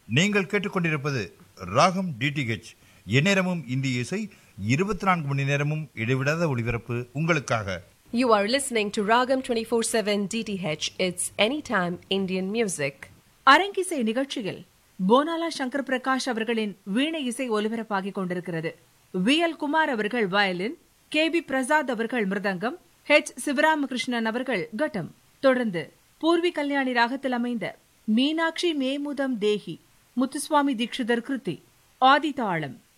நீங்கள் கேட்டுக்கொண்டிருப்பது ராகம் டிடிஹெச் எந்நேரமும் இந்திய இசை இருபத்தி நான்கு மணி நேரமும் இடைவிடாத ஒளிபரப்பு உங்களுக்காக You are listening to Ragam 24/7 DTH. It's anytime Indian music. அரங்கிசை நிகழ்ச்சியில் போனாலா சங்கர் பிரகாஷ் அவர்களின் வீணை இசை ஒலிபரப்பாகிக் கொண்டிருக்கிறது வி எல் குமார் அவர்கள் வயலின் கே பி பிரசாத் அவர்கள் மிருதங்கம் ஹெச் சிவராமகிருஷ்ணன் அவர்கள் கட்டம் தொடர்ந்து பூர்வி கல்யாணி ராகத்தில் அமைந்த மீனாட்சி மேமுதம் தேஹி முத்துசுவாமி தீட்சிதர் கிருதி ஆதி தாளம்